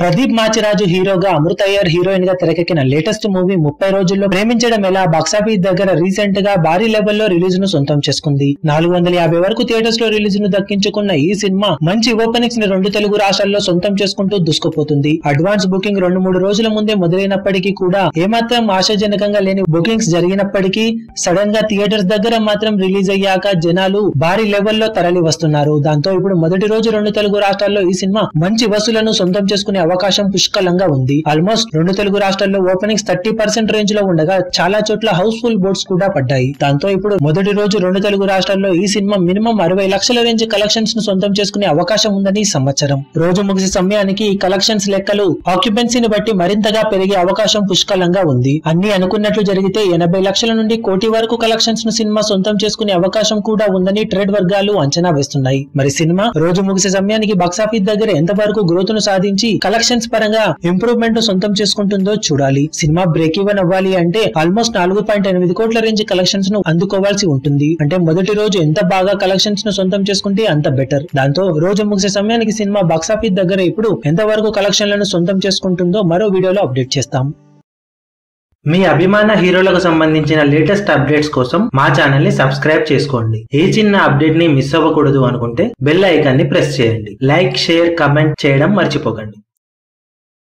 ప్రదీప్ మాచిరాజు హీరోగా అమృత అయ్యర్ హీరోయిన్ గా తెరకెక్కిన లేటెస్ట్ మూవీ ముప్పై రోజుల్లో ప్రేమించడం ఎలా బాక్సాఫీస్ దగ్గర రీసెంట్ గా భారీ లెవెల్లో రిలీజ్ ను సొంతం చేసుకుంది నాలుగు వందల యాభై వరకు థియేటర్స్ లో రిలీజ్ ను దక్కించుకున్న ఈ సినిమా మంచి ఓపెనింగ్స్ ని రెండు తెలుగు రాష్ట్రాల్లో సొంతం చేసుకుంటూ దూసుకుపోతుంది అడ్వాన్స్ బుకింగ్ రెండు మూడు రోజుల ముందే మొదలైనప్పటికీ కూడా ఏమాత్రం ఆశాజనకంగా లేని బుకింగ్స్ జరిగినప్పటికీ సడన్ గా థియేటర్స్ దగ్గర మాత్రం రిలీజ్ అయ్యాక జనాలు భారీ లెవెల్లో తరలి వస్తున్నారు దాంతో ఇప్పుడు మొదటి రోజు రెండు తెలుగు రాష్ట్రాల్లో ఈ సినిమా మంచి వసూలను సొంతం చేసుకునే అవకాశం పుష్కలంగా ఉంది ఆల్మోస్ట్ రెండు తెలుగు రాష్ట్రాల్లో ఓపెనింగ్స్ థర్టీ పర్సెంట్ రేంజ్ లో ఉండగా చాలా చోట్ల హౌస్ఫుల్ బోర్డ్స్ కూడా పడ్డాయి దాంతో ఇప్పుడు మొదటి రోజు రెండు తెలుగు రాష్ట్రాల్లో ఈ సినిమా మినిమం అరవై లక్షల రేంజ్ కలెక్షన్స్ ను సొంతం చేసుకునే అవకాశం ఉందని ఈ సంవత్సరం రోజు ముగిసే సమయానికి ఈ కలెక్షన్స్ లెక్కలు ఆక్యుపెన్సీని బట్టి మరింతగా పెరిగే అవకాశం పుష్కలంగా ఉంది అన్ని అనుకున్నట్లు జరిగితే ఎనభై లక్షల నుండి కోటి వరకు కలెక్షన్స్ ను సినిమా సొంతం చేసుకునే అవకాశం కూడా ఉందని ట్రేడ్ వర్గాలు అంచనా వేస్తున్నాయి మరి సినిమా రోజు ముగిసే సమయానికి బాక్సాఫీస్ దగ్గర ఎంత వరకు గ్రోత్ ను సాధించి కలెక్షన్స్ పరంగా ఇంప్రూవ్మెంట్ సొంతం చేసుకుంటుందో చూడాలి సినిమా బ్రేక్ ఈవెన్ అవ్వాలి అంటే ఆల్మోస్ట్ నాలుగు పాయింట్ ఎనిమిది కోట్ల రేంజ్ కలెక్షన్స్ ను అందుకోవాల్సి ఉంటుంది అంటే మొదటి రోజు ఎంత బాగా కలెక్షన్స్ ను సొంతం చేసుకుంటే అంత బెటర్ దాంతో రోజు ముగిసే సమయానికి సినిమా బాక్సాఫీస్ దగ్గర ఇప్పుడు ఎంత వరకు కలెక్షన్లను సొంతం చేసుకుంటుందో మరో వీడియోలో అప్డేట్ చేస్తాం మీ అభిమాన హీరోలకు సంబంధించిన లేటెస్ట్ అప్డేట్స్ కోసం మా ఛానల్ ని సబ్స్క్రైబ్ చేసుకోండి ఏ చిన్న అప్డేట్ ని మిస్ అవ్వకూడదు అనుకుంటే బెల్ ఐకాన్ ని ప్రెస్ చేయండి లైక్ షేర్ కమెంట్ చేయడం మర్చిపోకండి